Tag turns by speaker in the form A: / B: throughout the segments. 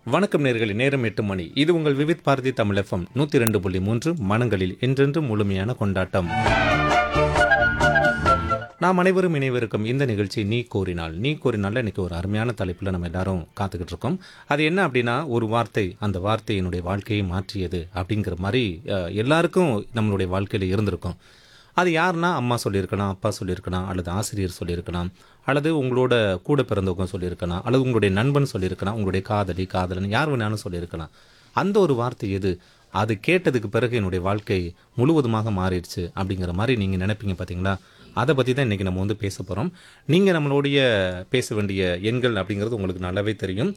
A: வணக்கம் நேர்களே நேரம் எட்டு மணி இது உங்கள் விவித் பாரதி தமிழ் எஃப்எம் நூற்றி ரெண்டு புள்ளி மூன்று மனங்களில் என்றென்று முழுமையான கொண்டாட்டம் நாம் அனைவரும் இணைவிருக்கும் இந்த நிகழ்ச்சி நீ கோரினால் நீ கோரினால இன்னைக்கு ஒரு அருமையான தலைப்பில் நம்ம எல்லாரும் காத்துக்கிட்டு இருக்கோம் அது என்ன அப்படின்னா ஒரு வார்த்தை அந்த வார்த்தை என்னுடைய வாழ்க்கையை மாற்றியது அப்படிங்கிற மாதிரி அஹ், எல்லாருக்கும் நம்மளுடைய வாழ்க்கையில் இருந்திருக்கும் அது யாருன்னா அம்மா சொல்லியிருக்கலாம் அப்பா சொல்லியிருக்கலாம் அல்லது ஆசிரியர் சொல்லியிருக்கலாம் அல்லது உங்களோட கூட பிறந்தவங்க சொல்லியிருக்கலாம் அல்லது உங்களுடைய நண்பன் சொல்லியிருக்கலாம் உங்களுடைய காதலி காதலன் யார் வேணாலும் சொல்லியிருக்கலாம் அந்த ஒரு வார்த்தை எது அது கேட்டதுக்கு பிறகு என்னுடைய வாழ்க்கை முழுவதுமாக மாறிடுச்சு அப்படிங்கிற மாதிரி நீங்கள் நினைப்பீங்க பார்த்தீங்களா அதை பற்றி தான் இன்றைக்கி நம்ம வந்து பேச போகிறோம் நீங்கள் நம்மளுடைய பேச வேண்டிய எண்கள் அப்படிங்கிறது உங்களுக்கு நல்லாவே தெரியும்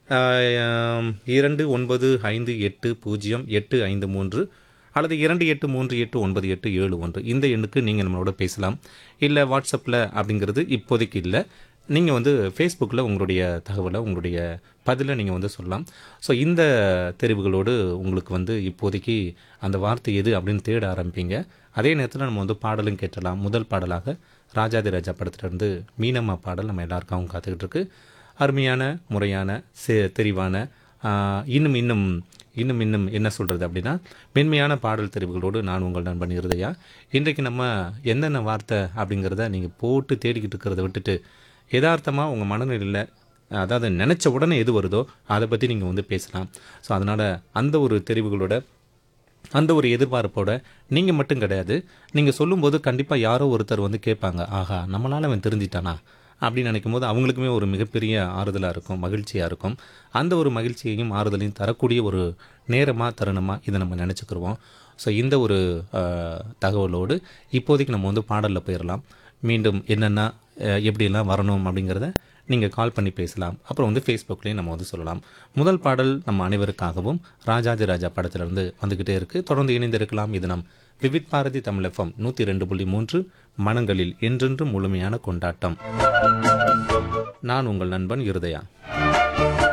A: ஆஹ், இரண்டு ஒன்பது ஐந்து எட்டு பூஜ்ஜியம் எட்டு ஐந்து மூன்று அல்லது இரண்டு எட்டு மூன்று எட்டு ஒன்பது எட்டு ஏழு ஒன்று இந்த எண்ணுக்கு நீங்கள் நம்மளோட பேசலாம் இல்லை வாட்ஸ்அப்பில் அப்படிங்கிறது இப்போதைக்கு இல்லை நீங்கள் வந்து ஃபேஸ்புக்கில் உங்களுடைய தகவலை உங்களுடைய பதிலை நீங்கள் வந்து சொல்லலாம் ஸோ இந்த தெரிவுகளோடு உங்களுக்கு வந்து இப்போதைக்கு அந்த வார்த்தை எது அப்படின்னு தேட ஆரம்பிப்பீங்க அதே நேரத்தில் நம்ம வந்து பாடலும் கேட்டலாம் முதல் பாடலாக ராஜாதி ராஜா படத்துலேருந்து மீனம்மா பாடல் நம்ம எல்லாருக்காகவும் காத்துக்கிட்டு இருக்கு அருமையான முறையான சே தெரிவான ஆஹ், இன்னும் இன்னும் இன்னும் இன்னும் என்ன சொல்கிறது அப்படின்னா மென்மையான பாடல் தெரிவுகளோடு நான் உங்கள் நண்பன் இருதையா இன்றைக்கு நம்ம என்னென்ன வார்த்தை அப்படிங்கிறத நீங்கள் போட்டு தேடிக்கிட்டு இருக்கிறத விட்டுட்டு யதார்த்தமாக உங்கள் மனநிலையில் அதாவது நினச்ச உடனே எது வருதோ அதை பற்றி நீங்கள் வந்து பேசலாம் ஸோ அதனால் அந்த ஒரு தெரிவுகளோட அந்த ஒரு எதிர்பார்ப்போட நீங்கள் மட்டும் கிடையாது நீங்கள் சொல்லும்போது கண்டிப்பாக யாரோ ஒருத்தர் வந்து கேட்பாங்க ஆஹா நம்மளால் அவன் தெரிஞ்சிட்டானா அப்படின்னு நினைக்கும் போது அவங்களுக்குமே ஒரு மிகப்பெரிய ஆறுதலாக இருக்கும் மகிழ்ச்சியாக இருக்கும் அந்த ஒரு மகிழ்ச்சியையும் ஆறுதலையும் தரக்கூடிய ஒரு நேரமாக தருணமாக இதை நம்ம நினச்சிக்கிருவோம் ஸோ இந்த ஒரு அஹ், தகவலோடு இப்போதைக்கு நம்ம வந்து பாடலில் போயிடலாம் மீண்டும் என்னென்ன அஹ், எப்படியெல்லாம் வரணும் அப்படிங்கிறத நீங்கள் கால் பண்ணி பேசலாம் அப்புறம் வந்து ஃபேஸ்புக்லேயும் நம்ம வந்து சொல்லலாம் முதல் பாடல் நம்ம அனைவருக்காகவும் ராஜாதி ராஜா படத்திலிருந்து வந்துக்கிட்டே இருக்குது தொடர்ந்து இணைந்திருக்கலாம் இது நம் விவித் பாரதி தமிழ் எஃப்எம் நூற்றி ரெண்டு புள்ளி மூன்று மனங்களில் என்றென்றும் முழுமையான கொண்டாட்டம் நான் உங்கள் நண்பன் இருதயா